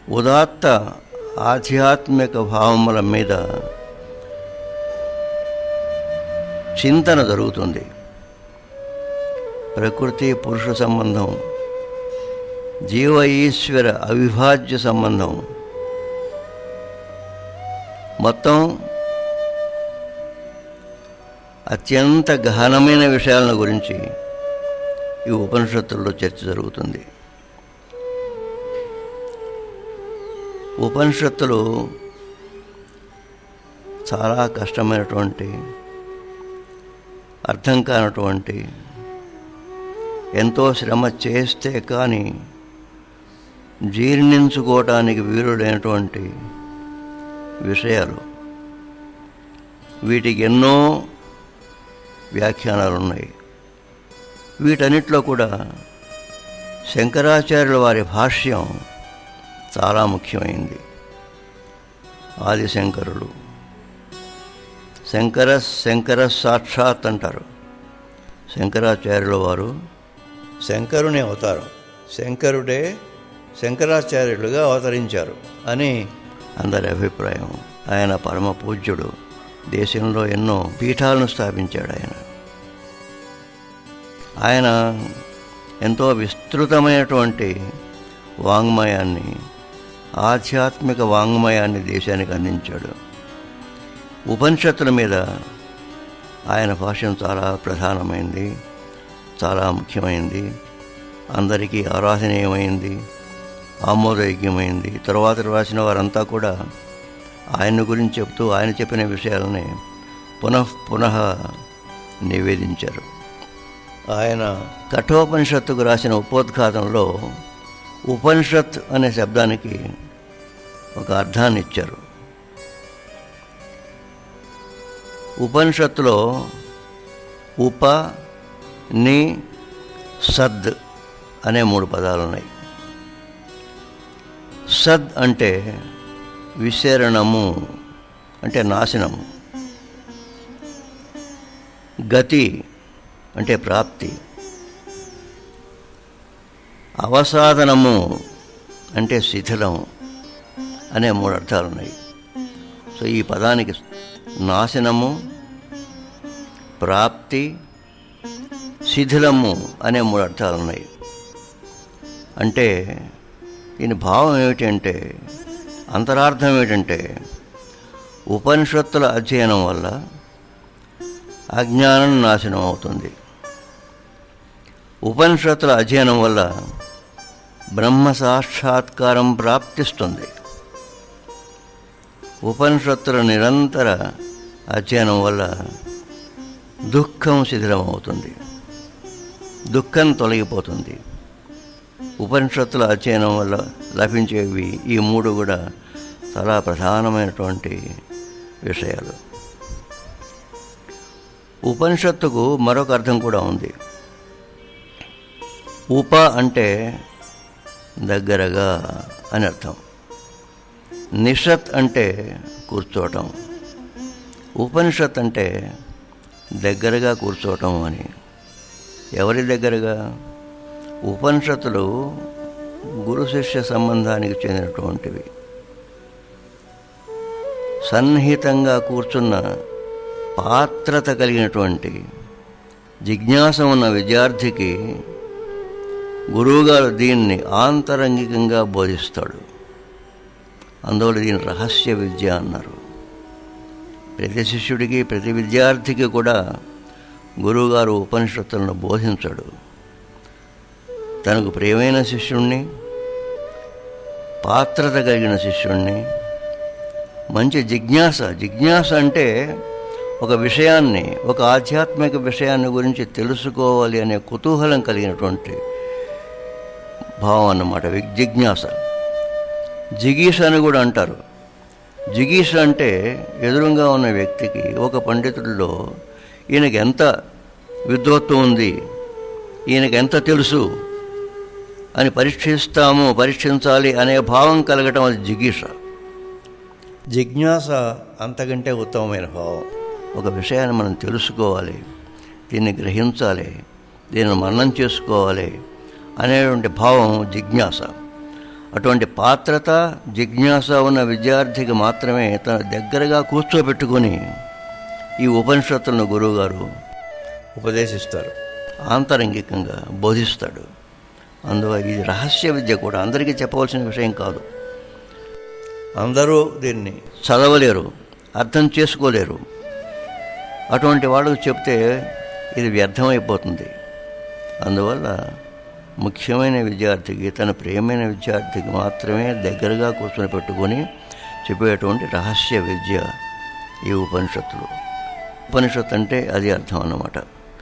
ఉదాత్త ఆధ్యాత్మిక భావముల మీద చింతన జరుగుతుంది ప్రకృతి పురుష సంబంధం జీవ ఈశ్వర అవిభాజ్య సంబంధం మొత్తం అత్యంత గహనమైన విషయాలను గురించి ఈ ఉపనిషత్తుల్లో చర్చ జరుగుతుంది ఉపనిషత్తులు చాలా కష్టమైనటువంటి అర్థం కానటువంటి ఎంతో శ్రమ చేస్తే కానీ జీర్ణించుకోవటానికి వీలుడైనటువంటి విషయాలు వీటికి ఎన్నో వ్యాఖ్యానాలు ఉన్నాయి వీటన్నిటిలో కూడా శంకరాచార్యుల వారి భాష్యం చాలా ముఖ్యమైంది ఆదిశంకరుడు శంకర శంకర సాక్షాత్ అంటారు శంకరాచార్యుల వారు శంకరుని అవతారం శంకరుడే శంకరాచార్యులుగా అవతరించారు అని అందరి అభిప్రాయం ఆయన పరమ పూజ్యుడు దేశంలో ఎన్నో పీఠాలను స్థాపించాడు ఆయన ఆయన ఎంతో విస్తృతమైనటువంటి వాంగ్మయాన్ని ఆధ్యాత్మిక వాంగ్మయాన్ని దేశానికి అందించాడు ఉపనిషత్తుల మీద ఆయన భాష్యం చాలా ప్రధానమైంది చాలా ముఖ్యమైంది అందరికీ ఆరాధనీయమైంది ఆమోదయోగ్యమైంది తర్వాత రాసిన వారంతా కూడా ఆయన గురించి చెప్తూ ఆయన చెప్పిన విషయాలని పునః పునః నివేదించారు ఆయన కఠోపనిషత్తుకు రాసిన ఉపోద్ఘాతంలో ఉపనిషత్ అనే శబ్దానికి ఒక అర్థాన్ని ఇచ్చారు ఉపనిషత్తులో ఉప ని సద్ అనే మూడు పదాలు ఉన్నాయి సద్ అంటే విశరణము అంటే నాశనము గతి అంటే ప్రాప్తి అవసాధనము అంటే శిథిలము అనే మూడు అర్థాలు ఉన్నాయి సో ఈ పదానికి నాశనము ప్రాప్తి శిథిలము అనే మూడు అర్థాలు ఉన్నాయి అంటే దీని భావం ఏమిటంటే అంతరార్థం ఏమిటంటే ఉపనిషత్తుల అధ్యయనం వల్ల అజ్ఞానం నాశనం అవుతుంది ఉపనిషత్తుల అధ్యయనం వల్ల బ్రహ్మ సాక్షాత్కారం ప్రాప్తిస్తుంది ఉపనిషత్తుల నిరంతర అధ్యయనం వల్ల దుఃఖం శిథిలమవుతుంది దుఃఖం తొలగిపోతుంది ఉపనిషత్తుల అధ్యయనం వల్ల లభించేవి ఈ మూడు కూడా చాలా ప్రధానమైనటువంటి విషయాలు ఉపనిషత్తుకు మరొక అర్థం కూడా ఉంది ఉప అంటే దగ్గరగా అని అర్థం నిషత్ అంటే కూర్చోవటం ఉపనిషత్ అంటే దగ్గరగా కూర్చోవటం అని ఎవరి దగ్గరగా ఉపనిషత్తులు గురు శిష్య సంబంధానికి చెందినటువంటివి సన్నిహితంగా కూర్చున్న పాత్రత కలిగినటువంటి జిజ్ఞాస ఉన్న విద్యార్థికి గురువుగారు దీన్ని ఆంతరంగికంగా బోధిస్తాడు అందువల్ల దీని రహస్య విద్య అన్నారు ప్రతి శిష్యుడికి ప్రతి విద్యార్థికి కూడా గురువుగారు ఉపనిషత్తులను బోధించడు తనకు ప్రియమైన శిష్యుణ్ణి పాత్రత కలిగిన శిష్యుణ్ణి మంచి జిజ్ఞాస జిజ్ఞాస అంటే ఒక విషయాన్ని ఒక ఆధ్యాత్మిక విషయాన్ని గురించి తెలుసుకోవాలి అనే కుతూహలం కలిగినటువంటి భావం అన్నమాట జిజ్ఞాస జిగీష అని కూడా అంటారు జిగీష అంటే ఎదురుగా ఉన్న వ్యక్తికి ఒక పండితుడిలో ఈయనకి ఎంత విద్వత్వం ఉంది ఈయనకి ఎంత తెలుసు అని పరీక్షిస్తాము పరీక్షించాలి అనే భావం కలగటం అది జిగీష జిజ్ఞాస అంతకంటే ఉత్తమమైన భావం ఒక విషయాన్ని మనం తెలుసుకోవాలి దీన్ని గ్రహించాలి దీన్ని మననం చేసుకోవాలి అనేటువంటి భావం జిజ్ఞాస అటువంటి పాత్రత జిజ్ఞాస ఉన్న విద్యార్థికి మాత్రమే తన దగ్గరగా కూర్చోబెట్టుకొని ఈ ఉపనిషత్తులను గురువుగారు ఉపదేశిస్తారు ఆంతరంగికంగా బోధిస్తాడు అందువల్ల ఇది రహస్య విద్య కూడా అందరికీ చెప్పవలసిన విషయం కాదు అందరూ దీన్ని చదవలేరు అర్థం చేసుకోలేరు అటువంటి వాళ్ళకు చెప్తే ఇది వ్యర్థమైపోతుంది అందువల్ల ముఖ్యమైన విద్యార్థికి తన ప్రియమైన విద్యార్థికి మాత్రమే దగ్గరగా కూర్చొని పెట్టుకొని చెప్పేటువంటి రహస్య విద్య ఈ ఉపనిషత్తులు ఉపనిషత్తు అంటే అది అర్థం అన్నమాట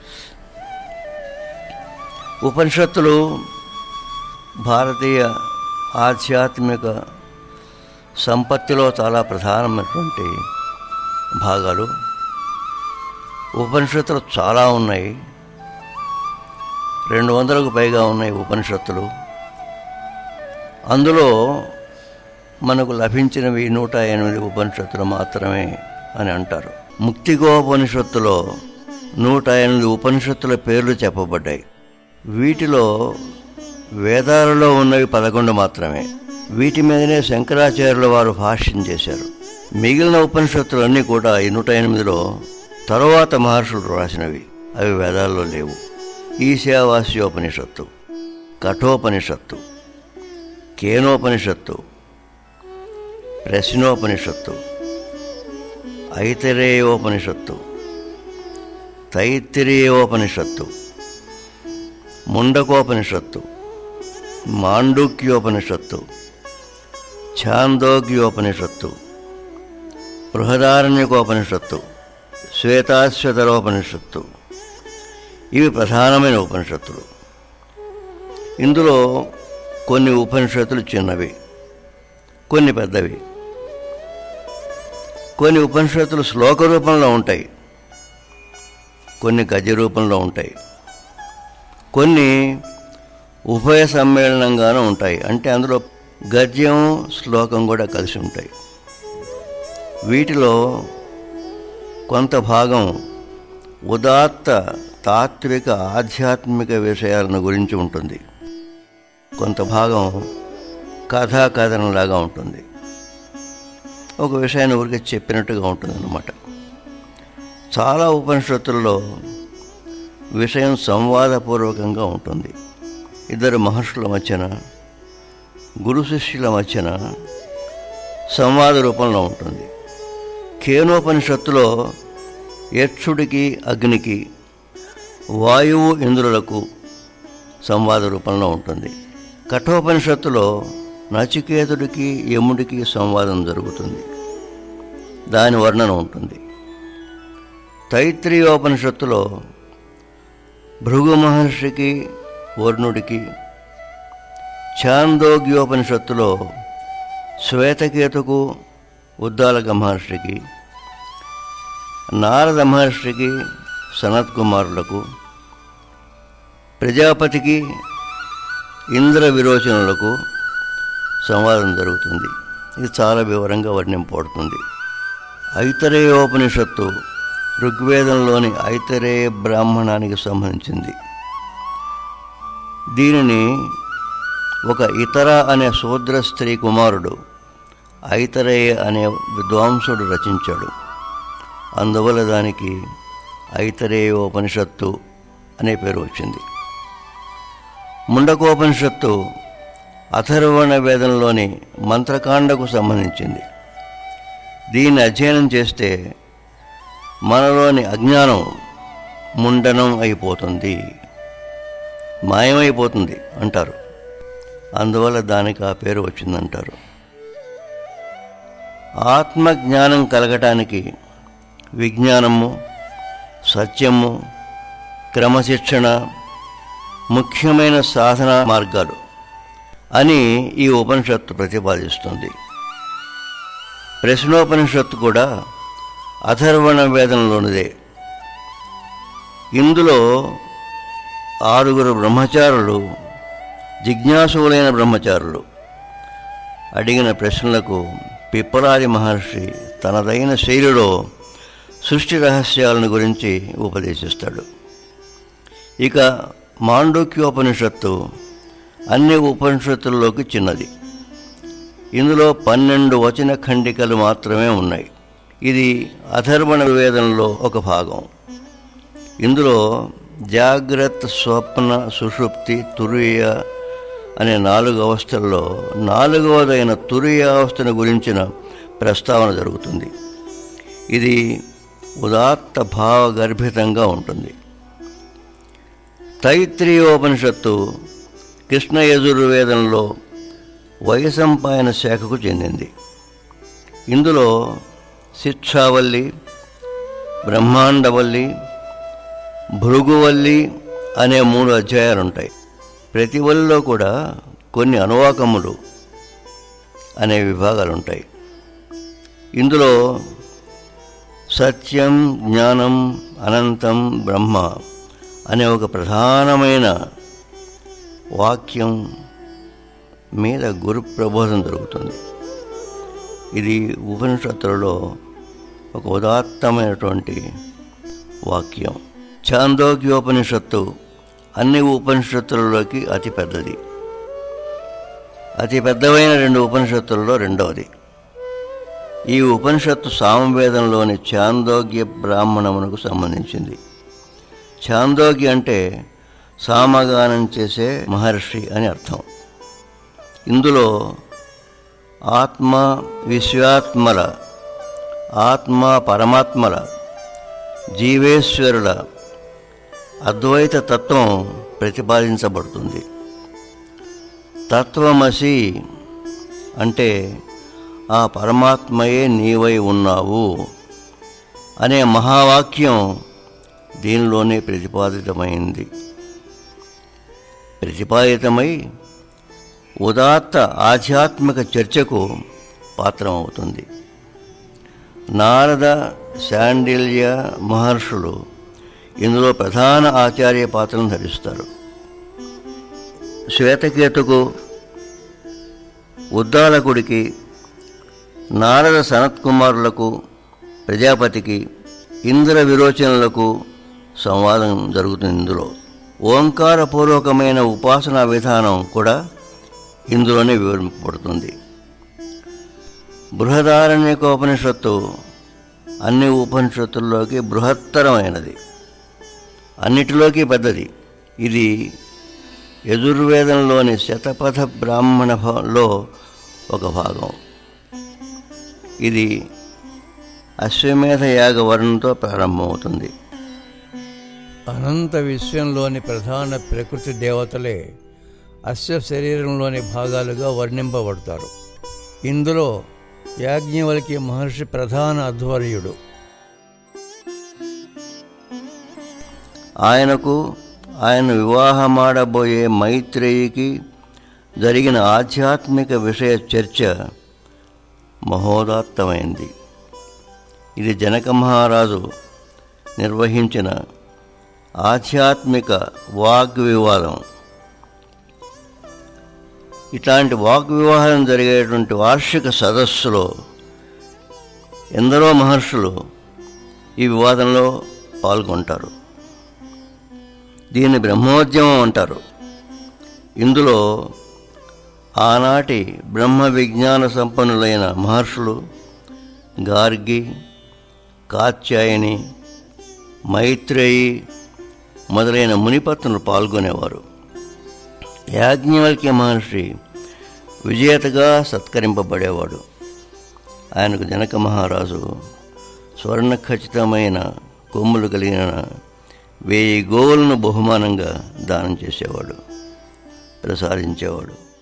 ఉపనిషత్తులు భారతీయ ఆధ్యాత్మిక సంపత్తిలో చాలా ప్రధానమైనటువంటి భాగాలు ఉపనిషత్తులు చాలా ఉన్నాయి రెండు వందలకు పైగా ఉన్నాయి ఉపనిషత్తులు అందులో మనకు లభించినవి నూట ఎనిమిది ఉపనిషత్తులు మాత్రమే అని అంటారు ముక్తిగోపనిషత్తులో నూట ఎనిమిది ఉపనిషత్తుల పేర్లు చెప్పబడ్డాయి వీటిలో వేదాలలో ఉన్నవి పదకొండు మాత్రమే వీటి మీదనే శంకరాచార్యుల వారు భాష్యం చేశారు మిగిలిన ఉపనిషత్తులన్నీ కూడా ఈ నూట ఎనిమిదిలో తరువాత మహర్షులు రాసినవి అవి వేదాల్లో లేవు ఈశావాస్యోపనిషత్తు కఠోపనిషత్తు కేనోపనిషత్తు ప్రశ్నోపనిషత్తు ఐతరేయోపనిషత్తు తైత్తిరేయోపనిషత్తు ముండకోపనిషత్తు మాండూక్యోపనిషత్తు ఛాందోగ్యోపనిషత్తు బృహదారణ్యకోపనిషత్తు శ్వేతాశ్వతరోపనిషత్తు ఇవి ప్రధానమైన ఉపనిషత్తులు ఇందులో కొన్ని ఉపనిషత్తులు చిన్నవి కొన్ని పెద్దవి కొన్ని ఉపనిషత్తులు శ్లోక రూపంలో ఉంటాయి కొన్ని గద్య రూపంలో ఉంటాయి కొన్ని ఉభయ సమ్మేళనంగానూ ఉంటాయి అంటే అందులో గద్యం శ్లోకం కూడా కలిసి ఉంటాయి వీటిలో కొంత భాగం ఉదాత్త తాత్విక ఆధ్యాత్మిక విషయాలను గురించి ఉంటుంది కొంత భాగం కథా కథనంలాగా ఉంటుంది ఒక విషయాన్ని ఊరికే చెప్పినట్టుగా ఉంటుంది అన్నమాట చాలా ఉపనిషత్తుల్లో విషయం సంవాదపూర్వకంగా ఉంటుంది ఇద్దరు మహర్షుల మధ్యన గురు శిష్యుల మధ్యన సంవాద రూపంలో ఉంటుంది కేనోపనిషత్తులో యక్షుడికి అగ్నికి వాయువు ఇంద్రులకు సంవాద రూపంలో ఉంటుంది కఠోపనిషత్తులో నచికేతుడికి యముడికి సంవాదం జరుగుతుంది దాని వర్ణన ఉంటుంది తైత్రీయోపనిషత్తులో భృగు మహర్షికి వర్ణుడికి ఛాందోగ్యోపనిషత్తులో శ్వేతకేతుకు ఉద్దాలక మహర్షికి నారద మహర్షికి సనత్ కుమారులకు ప్రజాపతికి ఇంద్ర విరోచనులకు సంవాదం జరుగుతుంది ఇది చాలా వివరంగా వర్ణింపబడుతుంది ఐతరేయోపనిషత్తు ఋగ్వేదంలోని ఐతరేయ బ్రాహ్మణానికి సంబంధించింది దీనిని ఒక ఇతర అనే శూద్ర స్త్రీ కుమారుడు ఐతరేయ అనే విద్వాంసుడు రచించాడు అందువల్ల దానికి ఐతరేయోపనిషత్తు అనే పేరు వచ్చింది ముండకోపనిషత్తు అథర్వణ వేదంలోని మంత్రకాండకు సంబంధించింది దీన్ని అధ్యయనం చేస్తే మనలోని అజ్ఞానం ముండనం అయిపోతుంది మాయమైపోతుంది అంటారు అందువల్ల దానికి ఆ పేరు వచ్చిందంటారు ఆత్మజ్ఞానం కలగటానికి విజ్ఞానము సత్యము క్రమశిక్షణ ముఖ్యమైన సాధన మార్గాలు అని ఈ ఉపనిషత్తు ప్రతిపాదిస్తుంది ప్రశ్నోపనిషత్తు కూడా అథర్వణ వేదంలోనిదే ఇందులో ఆరుగురు బ్రహ్మచారులు జిజ్ఞాసువులైన బ్రహ్మచారులు అడిగిన ప్రశ్నలకు పిప్పలాది మహర్షి తనదైన శైలిలో సృష్టి రహస్యాలను గురించి ఉపదేశిస్తాడు ఇక మాండూక్యోపనిషత్తు అన్ని ఉపనిషత్తుల్లోకి చిన్నది ఇందులో పన్నెండు వచన ఖండికలు మాత్రమే ఉన్నాయి ఇది అధర్వణ వేదంలో ఒక భాగం ఇందులో జాగ్రత్త స్వప్న సుషుప్తి తురియ అనే నాలుగు అవస్థల్లో నాలుగవదైన తురియ అవస్థను గురించిన ప్రస్తావన జరుగుతుంది ఇది ఉదాత్త భావగర్భితంగా ఉంటుంది తైత్రీయోపనిషత్తు కృష్ణ యజుర్వేదంలో వైసంపాయన శాఖకు చెందింది ఇందులో శిక్షావల్లి బ్రహ్మాండవల్లి భృగువల్లి అనే మూడు అధ్యాయాలు ఉంటాయి ప్రతి వల్లిలో కూడా కొన్ని అనువాకములు అనే విభాగాలు ఉంటాయి ఇందులో సత్యం జ్ఞానం అనంతం బ్రహ్మ అనే ఒక ప్రధానమైన వాక్యం మీద గురు ప్రబోధం జరుగుతుంది ఇది ఉపనిషత్తులలో ఒక ఉదాత్తమైనటువంటి వాక్యం ఛాందోగ్యోపనిషత్తు అన్ని ఉపనిషత్తులలోకి అతి పెద్దది అతి పెద్దవైన రెండు ఉపనిషత్తులలో రెండవది ఈ ఉపనిషత్తు సామవేదంలోని ఛాందోగ్య బ్రాహ్మణమునకు సంబంధించింది ఛాందోగ్య అంటే సామగానం చేసే మహర్షి అని అర్థం ఇందులో ఆత్మ విశ్వాత్మల ఆత్మ పరమాత్మల జీవేశ్వరుల అద్వైత తత్వం ప్రతిపాదించబడుతుంది తత్వమసి అంటే ఆ పరమాత్మయే నీవై ఉన్నావు అనే మహావాక్యం దీనిలోనే ప్రతిపాదితమైంది ప్రతిపాదితమై ఉదాత్త ఆధ్యాత్మిక చర్చకు పాత్రమవుతుంది నారద శాండిల్య మహర్షులు ఇందులో ప్రధాన ఆచార్య పాత్రను ధరిస్తారు శ్వేతకేతుకు ఉద్దాలకుడికి నారద సనత్కుమారులకు ప్రజాపతికి ఇంద్ర విరోచనలకు సంవాదం జరుగుతుంది ఇందులో ఓంకారపూర్వకమైన ఉపాసనా విధానం కూడా ఇందులోనే వివరింపబడుతుంది బృహదారణ్యకోపనిషత్తు అన్ని ఉపనిషత్తుల్లోకి బృహత్తరమైనది అన్నిటిలోకి పెద్దది ఇది యజుర్వేదంలోని శతపథ బ్రాహ్మణలో ఒక భాగం ఇది అశ్వమేధ యాగ వర్ణంతో ప్రారంభమవుతుంది అనంత విశ్వంలోని ప్రధాన ప్రకృతి దేవతలే అశ్వ శరీరంలోని భాగాలుగా వర్ణింపబడతారు ఇందులో యాజ్ఞవల్కి మహర్షి ప్రధాన అధ్వర్యుడు ఆయనకు ఆయన వివాహమాడబోయే మైత్రేయికి జరిగిన ఆధ్యాత్మిక విషయ చర్చ మహోదాత్తమైంది ఇది జనక మహారాజు నిర్వహించిన ఆధ్యాత్మిక వాగ్వివాదం ఇట్లాంటి వాగ్వివాహం జరిగేటువంటి వార్షిక సదస్సులో ఎందరో మహర్షులు ఈ వివాదంలో పాల్గొంటారు దీన్ని బ్రహ్మోద్యమం అంటారు ఇందులో ఆనాటి బ్రహ్మ విజ్ఞాన సంపన్నులైన మహర్షులు గార్గి కాత్యాయని మైత్రేయి మొదలైన మునిపత్నులు పాల్గొనేవారు యాజ్ఞవల్క్య మహర్షి విజేతగా సత్కరింపబడేవాడు ఆయనకు జనక మహారాజు స్వర్ణ ఖచ్చితమైన కొమ్ములు కలిగిన వెయ్యి గోవులను బహుమానంగా దానం చేసేవాడు ప్రసాదించేవాడు